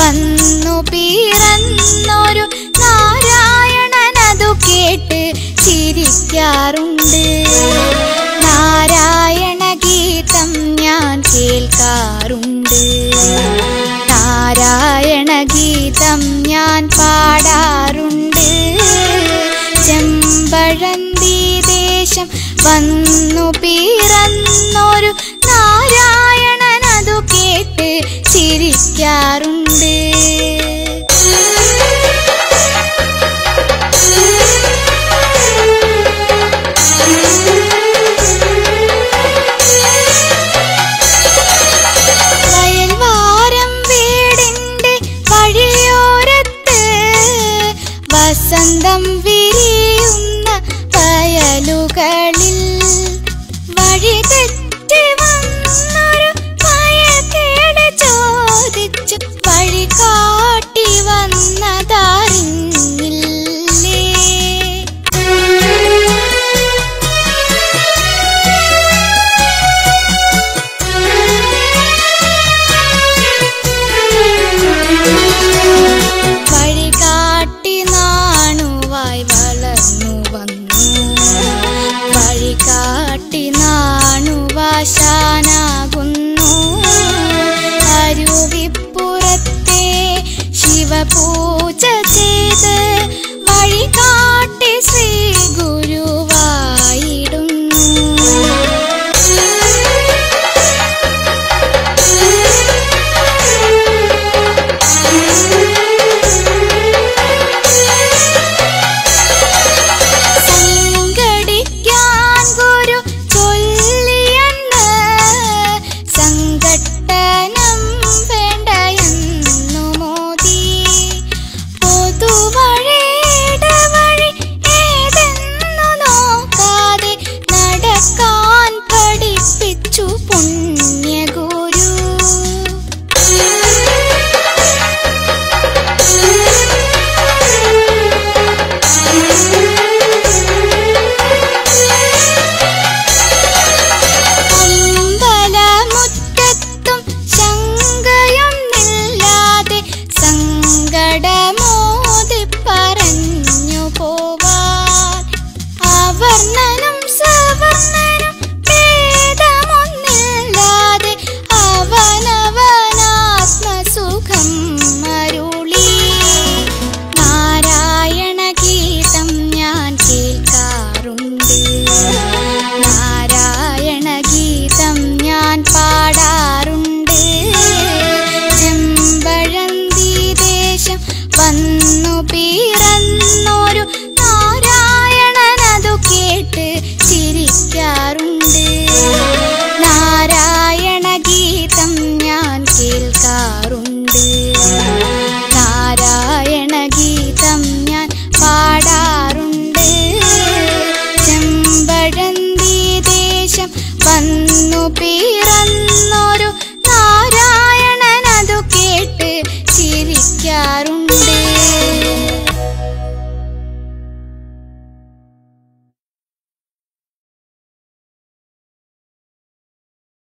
വന്നു പിറന്നൊരു നാരായണനതു കേട്ട് ചിരിക്കാറുണ്ട് നാരായണ ഗീതം ഞാൻ കേൾക്കാറുണ്ട് നാരായണ ഗീതം ഞാൻ പാടാറുണ്ട് ചെമ്പഴന്തി ദേശം വന്നു പിറന്നൊരു നാരായണനതു കേട്ട് ചിരിക്കാറുണ്ട് വയൽവാരം വീടിന്റെ വഴിയോരത്ത് വസന്തം വിരിയുന്ന വയലുകളിൽ വഴി തെറ്റി വന്നൊരു പയക്കേട് ചോദിച്ചു വഴി കാട്ടി വന്നതറിഞ്ഞില്ലേ വഴി കാട്ടി നാണുവായി വളർന്നു വന്നു വഴി കാട്ടി നാണുവാശാനാകുന്നു അരുവിപ്പുറത്തെ ശിവപൂജ ചെയ്ത് വഴി കാട്ടി ശ്രീ ഗുരുവായിടുന്നു സംഘടിക്കാൻ ഗുരു ചൊല്ലിയെന്ന് സങ്കട്ടനം വേണ്ടയെന്നു മോദി പൊതുവഴിയുടെ വഴി ഏതെന്നു നോക്കാതെ നടക്കാൻ പഠിപ്പിച്ചു പുണ്യഗുരു അമ്പലമുറ്റത്തും ശങ്കയൊന്നില്ലാതെ സങ്കടമോതി പറഞ്ഞു പോവാൻ അവർണ്ണനും സവർണ്ണനും ഭേദമൊന്നില്ലാതെ അവനവനാത്മസുഖം അരുളി നാരായണ ഗീതം ഞാൻ കേൾക്കാറുണ്ട് നാരായണ ഗീതം ഞാൻ പാടാറുണ്ട് ചെമ്പഴന്തി ദേശം വന്നു പിറന്നൊരു നാരായണനതു കേട്ട് ചിരിക്കാറുണ്ട് നാരായണ ഗീതം ഞാൻ കേൾക്കാറുണ്ട് നാരായണ ഗീതം ഞാൻ പാടാറുണ്ട് ചെമ്പഴന്തി ദേശം വന്നു പിറന്നൊരു നാരായണനതു കേട്ട് ചിരിക്കാറുണ്ട്